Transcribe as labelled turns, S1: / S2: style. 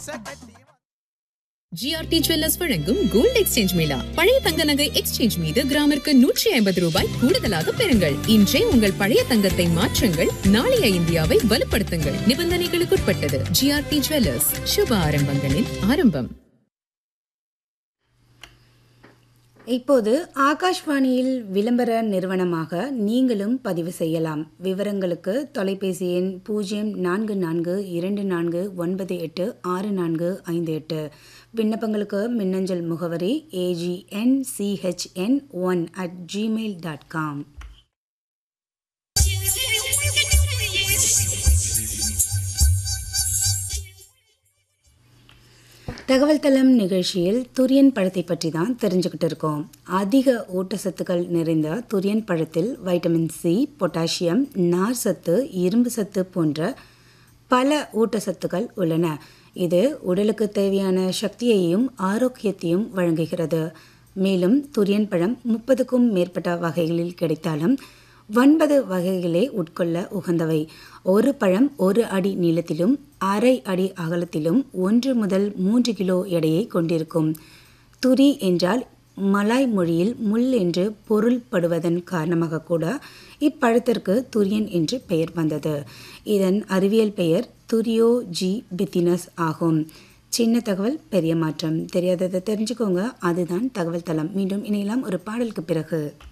S1: GRT jewellers வழங்கும் gold exchange mela பழைய தங்க நகை எக்ஸ்சேஞ்ச் மீது கிராமிற்கு நூற்றி ஐம்பது ரூபாய் கூடுதலாக பெறுங்கள் இன்றே உங்கள் பழைய தங்கத்தை மாற்றுங்கள் நாளைய இந்தியாவை வலுப்படுத்துங்கள் நிபந்தனைகளுக்குட்பட்டது ஜிஆர்டி ஜுவல்லர்ஸ் சுப ஆரம்பங்களின் ஆரம்பம்
S2: இப்போது ஆகாஷ்வாணியில் விளம்பர நிறுவனமாக நீங்களும் பதிவு செய்யலாம் விவரங்களுக்கு தொலைபேசி எண் பூஜ்ஜியம் நான்கு நான்கு இரண்டு நான்கு ஒன்பது எட்டு ஆறு நான்கு ஐந்து எட்டு விண்ணப்பங்களுக்கு மின்னஞ்சல் முகவரி AGN CHN one at Gmail dot com தகவல் தளம் நிகழ்ச்சியில் துரியன் பழத்தை பற்றி தான் தெரிஞ்சுக்கிட்டு இருக்கோம் அதிக ஊட்டச்சத்துக்கள் நிறைந்த துரியன் பழத்தில் வைட்டமின் சி பொட்டாசியம் நார் சத்து இரும்பு சத்து போன்ற பல ஊட்டச்சத்துக்கள் உள்ளன இது உடலுக்கு தேவையான சக்தியையும் ஆரோக்கியத்தையும் வழங்குகிறது மேலும் துரியன் பழம் முப்பதுக்கும் மேற்பட்ட வகைகளில் கிடைத்தாலும் ஒன்பது வகைகளே உட்கொள்ள உகந்தவை ஒரு பழம் ஒரு அடி நீளத்திலும் அரை அடி அகலத்திலும் ஒன்று முதல் மூன்று கிலோ எடையை கொண்டிருக்கும் துரி என்றால் மலாய் மொழியில் முள் என்று பொருள்படுவதன் காரணமாக கூட இப்பழத்திற்கு துரியன் என்று பெயர் வந்தது இதன் அறிவியல் பெயர் துரியோ ஜி பித்தினஸ் ஆகும் சின்ன தகவல் பெரிய மாற்றம் தெரியாததை தெரிஞ்சுக்கோங்க அதுதான் தகவல் தளம் மீண்டும் இணையலாம் ஒரு பாடலுக்கு பிறகு